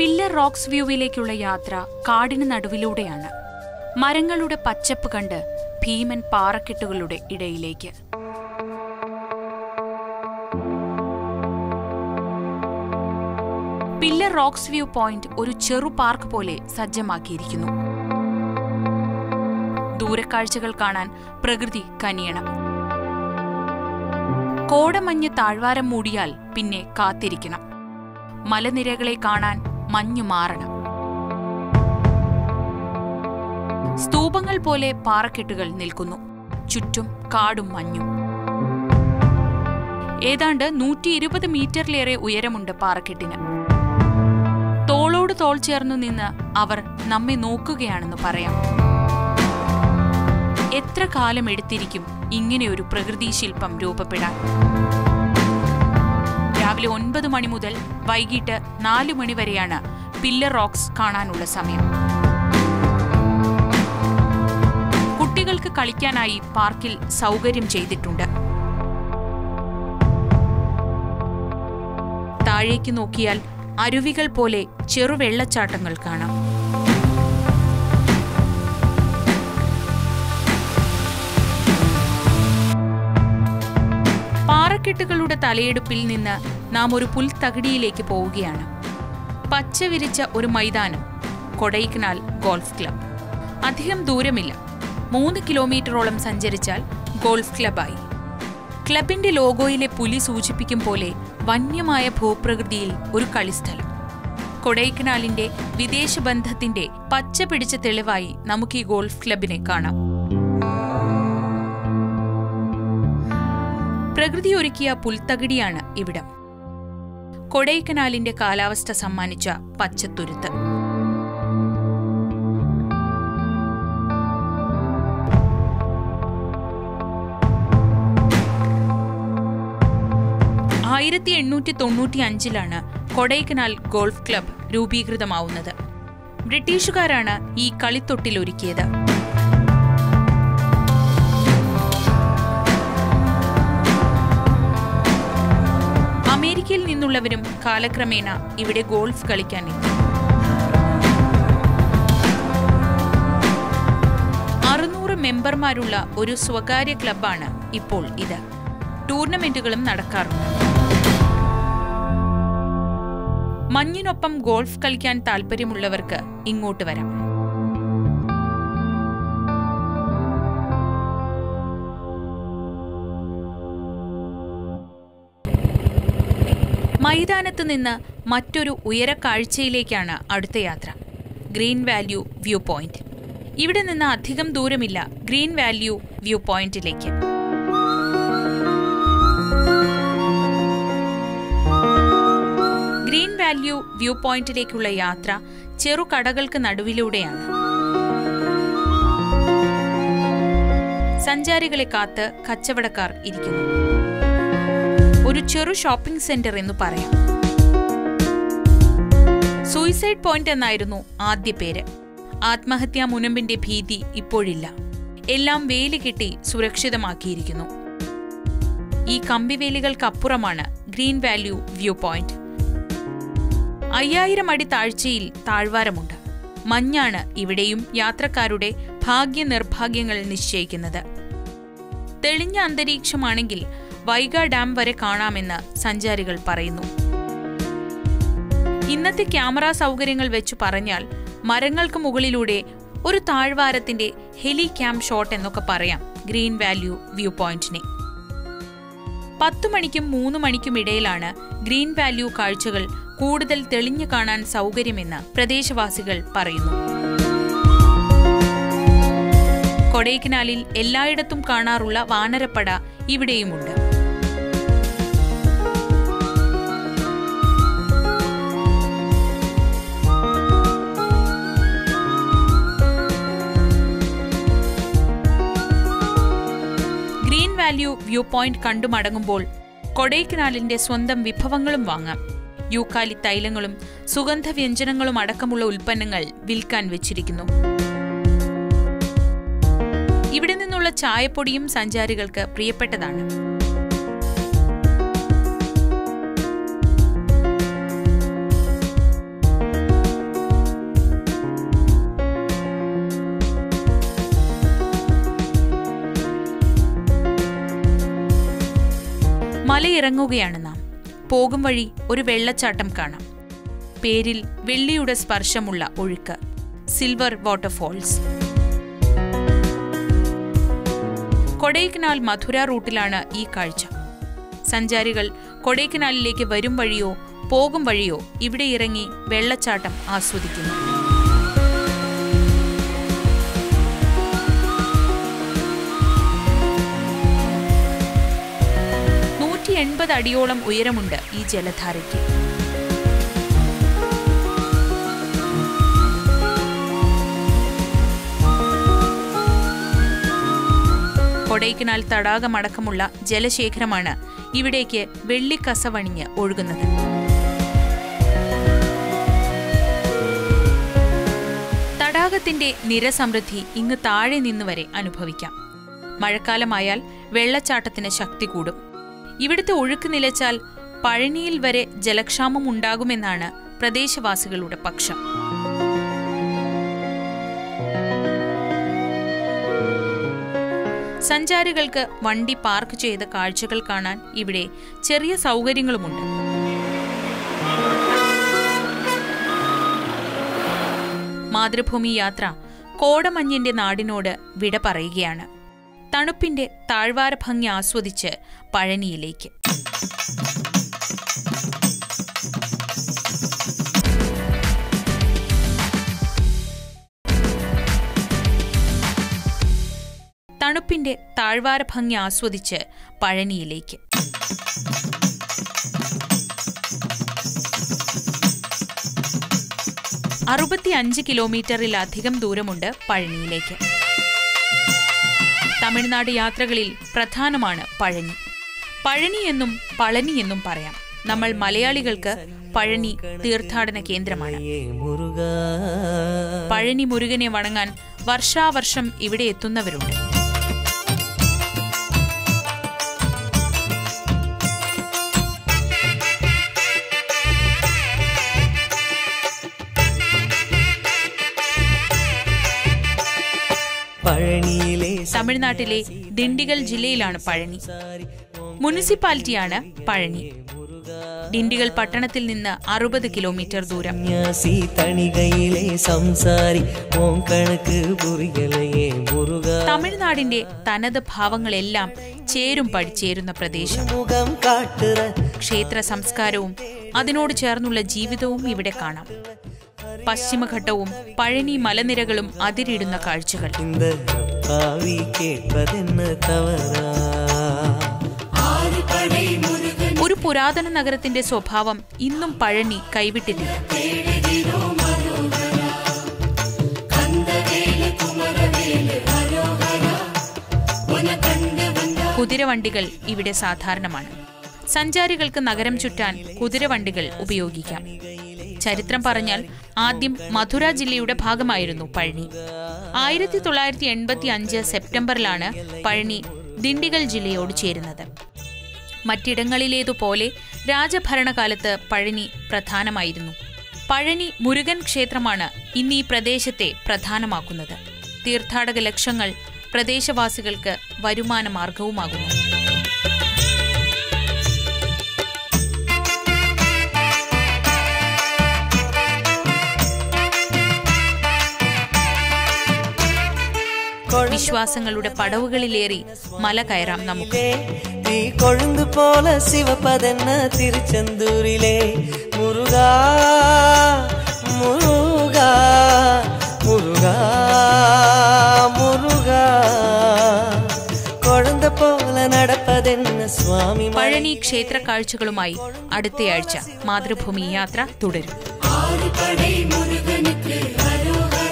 pillar rocks വ്യൂവിലേക്കുള്ള യാത്ര കാടിന് നടുവിലൂടെയാണ് മരങ്ങളുടെ പച്ചപ്പ് കണ്ട് ഭീമൻ പാറക്കെട്ടുകളുടെ ഇടയിലേക്ക് പില്ലർ റോക്സ് വ്യൂ പോയിന്റ് ഒരു ചെറു പാർക്ക് പോലെ സജ്ജമാക്കിയിരിക്കുന്നു ദൂരക്കാഴ്ചകൾ കാണാൻ പ്രകൃതി കനിയണം കോടമഞ്ഞ് താഴ്വാരം മൂടിയാൽ പിന്നെ കാത്തിരിക്കണം മലനിരകളെ കാണാൻ മഞ്ഞു മാറണം സ്തൂപങ്ങൾ പോലെ പാറക്കെട്ടുകൾ നിൽക്കുന്നു ചുറ്റും കാടും മഞ്ഞും ഏതാണ്ട് നൂറ്റി ഇരുപത് മീറ്ററിലേറെ ഉയരമുണ്ട് പാറക്കെട്ടിന് തോളോട് തോൾ ചേർന്നു നിന്ന് അവർ നമ്മെ നോക്കുകയാണെന്ന് പറയാം എത്ര കാലം എടുത്തിരിക്കും ഇങ്ങനെയൊരു പ്രകൃതി ശില്പം രൂപപ്പെടാൻ രാവിലെ ഒൻപത് മണി മുതൽ വൈകിട്ട് നാലു മണി വരെയാണ് പില്ലർ റോക്സ് കാണാനുള്ള സമയം കുട്ടികൾക്ക് കളിക്കാനായി പാർക്കിൽ സൗകര്യം ചെയ്തിട്ടുണ്ട് താഴേക്ക് നോക്കിയാൽ അരുവികൾ പോലെ ചെറുവെള്ളച്ചാട്ടങ്ങൾ കാണാം പാറക്കെട്ടുകളുടെ തലയെടുപ്പിൽ നിന്ന് നാം ഒരു പുൽത്തകിടിയിലേക്ക് പോവുകയാണ് പച്ച വിരിച്ച ഒരു മൈതാനം കൊടൈക്കനാൽ ഗോൾഫ് ക്ലബ് അധികം ദൂരമില്ല മൂന്ന് കിലോമീറ്ററോളം സഞ്ചരിച്ചാൽ ഗോൾഫ് ക്ലബായി ക്ലബിന്റെ ലോഗോയിലെ പുലി സൂചിപ്പിക്കും പോലെ വന്യമായ ഭൂപ്രകൃതിയിൽ ഒരു കളിസ്ഥലം കൊടൈക്കനാലിന്റെ വിദേശ ബന്ധത്തിന്റെ പച്ച പിടിച്ച തെളിവായി നമുക്ക് ഈ ഗോൾഫ് ക്ലബിനെ കാണാം പ്രകൃതി ഒരുക്കിയ പുൽത്തകിടിയാണ് ഇവിടം കൊടൈക്കനാലിന്റെ കാലാവസ്ഥ സമ്മാനിച്ച പച്ചത്തുരുത്ത് ആയിരത്തി എണ്ണൂറ്റി തൊണ്ണൂറ്റി അഞ്ചിലാണ് കൊടൈക്കനാൽ ഗോൾഫ് ക്ലബ് രൂപീകൃതമാവുന്നത് ബ്രിട്ടീഷുകാരാണ് ഈ കളിത്തൊട്ടിൽ ഒരുക്കിയത് അമേരിക്കയിൽ നിന്നുള്ളവരും കാലക്രമേണ ഇവിടെ ഗോൾഫ് കളിക്കാനെത്തി അറുന്നൂറ് മെമ്പർമാരുള്ള ഒരു സ്വകാര്യ ക്ലബ്ബാണ് ഇപ്പോൾ ഇത് ടൂർണമെന്റുകളും നടക്കാറുണ്ട് മഞ്ഞിനൊപ്പം ഗോൾഫ് കളിക്കാൻ താല്പര്യമുള്ളവർക്ക് ഇങ്ങോട്ട് വരാം മൈതാനത്ത് നിന്ന് മറ്റൊരു ഉയരക്കാഴ്ചയിലേക്കാണ് അടുത്ത യാത്ര ഗ്രീൻ വാല്യൂ വ്യൂ പോയിന്റ് ഇവിടെ നിന്ന് അധികം ദൂരമില്ല ഗ്രീൻ വാല്യൂ വ്യൂ പോയിന്റിലേക്ക് ഗ്രീൻ വാല്യൂ വ്യൂ പോയിന്റിലേക്കുള്ള യാത്ര ചെറു കടകൾക്ക് നടുവിലൂടെയാണ് സഞ്ചാരികളെ കാത്ത് കച്ചവടക്കാർ ഇരിക്കുന്നു ഒരു ചെറു ഷോപ്പിംഗ് സെന്റർ എന്ന് പറയാം സൂയിസൈഡ് പോയിന്റ് എന്നായിരുന്നു ആദ്യ പേര് ആത്മഹത്യാ മുനമ്പിന്റെ ഭീതി ഇപ്പോഴില്ല എല്ലാം വേലി കെട്ടി സുരക്ഷിതമാക്കിയിരിക്കുന്നു ഈ കമ്പിവേലികൾക്കപ്പുറമാണ് ഗ്രീൻ വാല്യൂ വ്യൂ പോയിന്റ് അയ്യായിരം അടി താഴ്ചയിൽ താഴ്വാരമുണ്ട് മഞ്ഞാണ് ഇവിടെയും യാത്രക്കാരുടെ ഭാഗ്യ നിർഭാഗ്യങ്ങൾ നിശ്ചയിക്കുന്നത് തെളിഞ്ഞ അന്തരീക്ഷമാണെങ്കിൽ വൈഗ ഡാം വരെ കാണാമെന്ന് സഞ്ചാരികൾ പറയുന്നു ഇന്നത്തെ ക്യാമറ സൗകര്യങ്ങൾ വെച്ചു പറഞ്ഞാൽ മരങ്ങൾക്ക് മുകളിലൂടെ ഒരു താഴ്വാരത്തിന്റെ ഹെലി ക്യാം ഷോട്ട് എന്നൊക്കെ പറയാം ഗ്രീൻ വാല്യൂ വ്യൂ പോയിന്റിനെ പത്തു മണിക്കും മൂന്ന് മണിക്കും ഇടയിലാണ് ഗ്രീൻ വാല്യൂ കാഴ്ചകൾ കൂടുതൽ തെളിഞ്ഞു കാണാൻ സൗകര്യമെന്ന് പ്രദേശവാസികൾ പറയുന്നു കൊടൈക്കനാലിൽ എല്ലായിടത്തും കാണാറുള്ള വാനരപ്പട ഇവിടെയുമുണ്ട് ഗ്രീൻ വാല്യൂ വ്യൂ പോയിന്റ് കണ്ടു മടങ്ങുമ്പോൾ കൊടൈക്കനാലിന്റെ സ്വന്തം വിഭവങ്ങളും വാങ്ങാം യൂക്കാലി തൈലങ്ങളും സുഗന്ധവ്യഞ്ജനങ്ങളും അടക്കമുള്ള ഉൽപ്പന്നങ്ങൾ വിൽക്കാൻ വെച്ചിരിക്കുന്നു ഇവിടെ നിന്നുള്ള ചായപ്പൊടിയും സഞ്ചാരികൾക്ക് പ്രിയപ്പെട്ടതാണ് മലയിറങ്ങുകയാണ് നാം പോകും വഴി ഒരു വെള്ളച്ചാട്ടം കാണാം പേരിൽ വെള്ളിയുടെ സ്പർശമുള്ള ഒഴുക്ക് സിൽവർ വാട്ടർഫോൾസ് കൊടൈക്കനാൽ മധുര റൂട്ടിലാണ് ഈ കാഴ്ച സഞ്ചാരികൾ കൊടൈക്കനാലിലേക്ക് വരും വഴിയോ പോകും വഴിയോ ഇവിടെ ഇറങ്ങി വെള്ളച്ചാട്ടം ആസ്വദിക്കുന്നു നൂറ്റി എൺപത് അടിയോളം ഉയരമുണ്ട് ഈ ജലധാരയ്ക്ക് കൊടൈക്കനാൽ തടാകമടക്കമുള്ള ജലശേഖരമാണ് ഇവിടേക്ക് വെള്ളിക്കസവണിഞ്ഞ് ഒഴുകുന്നത് തടാകത്തിന്റെ നിരസമൃദ്ധി ഇങ്ങ് താഴെ നിന്ന് വരെ അനുഭവിക്കാം മഴക്കാലമായാൽ വെള്ളച്ചാട്ടത്തിന് ശക്തി കൂടും ഇവിടുത്തെ ഒഴുക്ക് നിലച്ചാൽ പഴനിയിൽ വരെ ജലക്ഷാമം ഉണ്ടാകുമെന്നാണ് പ്രദേശവാസികളുടെ പക്ഷം സഞ്ചാരികൾക്ക് വണ്ടി പാർക്ക് ചെയ്ത കാഴ്ചകൾ കാണാൻ ഇവിടെ ചെറിയ സൗകര്യങ്ങളുമുണ്ട് മാതൃഭൂമി യാത്ര കോടമഞ്ഞിന്റെ നാടിനോട് വിട പറയുകയാണ് തണുപ്പിന്റെ താഴ്വാര ഭംഗി ആസ്വദിച്ച് പഴനിയിലേക്ക് തണുപ്പിന്റെ താഴ്വാര ഭംഗി ആസ്വദിച്ച് പഴനിയിലേക്ക് അറുപത്തിയഞ്ച് കിലോമീറ്ററിലധികം ദൂരമുണ്ട് പഴനിയിലേക്ക് തമിഴ്നാട് യാത്രകളിൽ പ്രധാനമാണ് പഴനി പഴനി എന്നും പളനി എന്നും പറയാം നമ്മൾ മലയാളികൾക്ക് പഴനി തീർത്ഥാടന കേന്ദ്രമാണ് പഴനി മുരുകനെ വണങ്ങാൻ വർഷാവർഷം ഇവിടെ എത്തുന്നവരുണ്ട് പഴനിയിലെ തമിഴ്നാട്ടിലെ ദിണ്ടിഗൽ ജില്ലയിലാണ് പഴനി മുനിസിപ്പാലിറ്റിയാണ് പഴനി ഡിണ്ടിഗൽ പട്ടണത്തിൽ നിന്ന് അറുപത് കിലോമീറ്റർ ദൂരം സന്യാസി തണികയിലെ സംസാരി ഓം കണക്ക് പുറിയലയെ മുരുക തമിഴ്നാടിന്റെ തനത് ഭാവങ്ങളെല്ലാം ചേരും പഠിച്ചേരുന്ന പ്രദേശം മുഖം കാട്ടുற ക്ഷേത്ര സംസ്കാരവും അതിനോട് ചേർന്നുള്ള ജീവിതവും ഇവിടെ കാണാം പശ്ചിമഘട്ടവും പഴനി മലനിരകളും അതിരിടുന്ന കാഴ്ചകൾ இந்த பாவி கேட்பதென்ன தவறா ഒരു പുരാതന നഗരത്തിന്റെ സ്വഭാവം ഇന്നും പഴനി കൈവിട്ടിട്ടില്ല കുതിരവണ്ടികൾ ഇവിടെ സാധാരണമാണ് സഞ്ചാരികൾക്ക് നഗരം ചുറ്റാൻ കുതിരവണ്ടികൾ ഉപയോഗിക്കാം ചരിത്രം പറഞ്ഞാൽ ആദ്യം മധുര ജില്ലയുടെ ഭാഗമായിരുന്നു പഴനി ആയിരത്തി തൊള്ളായിരത്തി എൺപത്തി അഞ്ച് സെപ്റ്റംബറിലാണ് പഴനി ദിണ്ടിഗൽ ജില്ലയോട് ചേരുന്നത് മറ്റിടങ്ങളിലേതുപോലെ രാജഭരണകാലത്ത് പഴനി പ്രധാനമായിരുന്നു പഴനി മുരുകൻ ക്ഷേത്രമാണ് ഇന്ന് ഈ പ്രദേശത്തെ പ്രധാനമാക്കുന്നത് തീർത്ഥാടക ലക്ഷങ്ങൾ പ്രദേശവാസികൾക്ക് വരുമാന മാർഗവുമാകുന്നു വിശ്വാസങ്ങളുടെ പടവുകളിലേറി മല കയറാം നമുക്ക് തീ കൊഴുந்து പോല சிவப்பதென்ன திருச்செந்தூரிலே முருகா முருகா முருகா முருகா குழந்தை போல നടപ്പതെന്ന സ്വാമി പഴനി ക്ഷേത്ര കാഴ്ചകളുമായി അടുത്തയാഴ്ച മാതൃഭൂമി യാത്ര തുടരും ஆறு படை முருகனுக்கு அரோகரா